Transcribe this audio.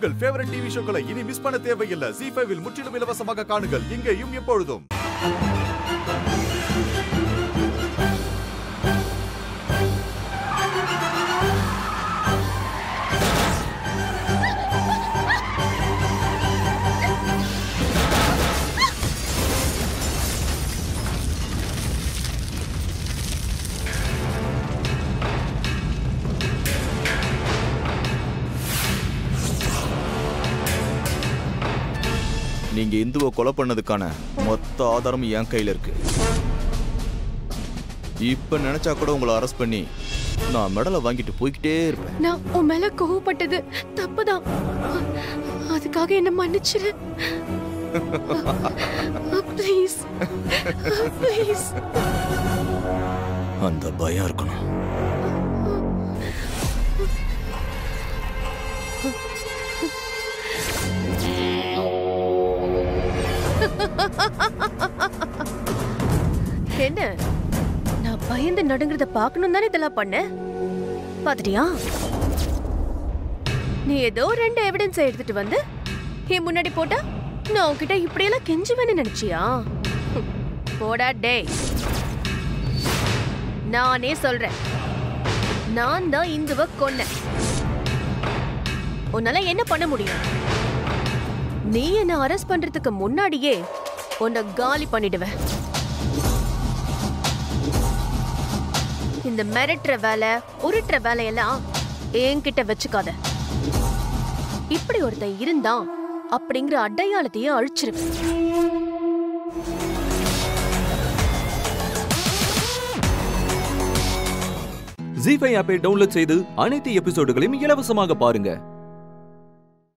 உங்கள் favourite TV ஷோக்களை இனி miss பண்ண தேவையில்லை ஜி ஃபைவில் முற்றிலும் இலவசமாக காணுங்கள் இங்கேயும் எப்பொழுதும் நீங்க இந்துவை கொலை பண்ணதுக்கான மொத்த ஆதாரமும் என் கையில இருக்கு இப்ப நினைச்சா கூட உங்களை அரெஸ்ட் பண்ணி நான் மெடலை வாங்கிட்டு போய்கிட்டே இருப்பேன் நான் உன் மேல கோவப்பட்டது தப்புதான் அதுக்காக என்ன மன்னிச்சிரு ப்ளீஸ் ப்ளீஸ் அந்த பயம் இருக்கணும் என்ன நான் பயந்து நடுங்கிறத பார்க்கணும் தானே இதெல்லாம் பண்ண பாத்துட்டியா நீ ஏதோ ரெண்டு எவிடன்ஸ் எடுத்துட்டு வந்து என் முன்னாடி போட்டா நான் உன்கிட்ட இப்படியெல்லாம் கெஞ்சுவேன்னு நினைச்சியா ஹம், போடா டேய் நானே சொல்றேன் நான் தான் இந்துவ கொன்னேன் உன்னால என்ன பண்ண முடியும் நீ என்ன அரெஸ்ட் பண்றதுக்கு முன்னாடியே உன்னை காலி பண்ணிடுவேன் இந்த மிரட்டுற வேலை உருட்டுற வேலையெல்லாம் என்கிட்ட வச்சுக்காத இப்படி ஒருத்தன் இருந்தான் அப்படிங்கிற அடையாளத்தையே அழிச்சிருவேன் ஜி ஃபைவ் ஆப்பை டவுன்லோட் செய்து அனைத்து எபிசோடுகளையும் இலவசமாக பாருங்க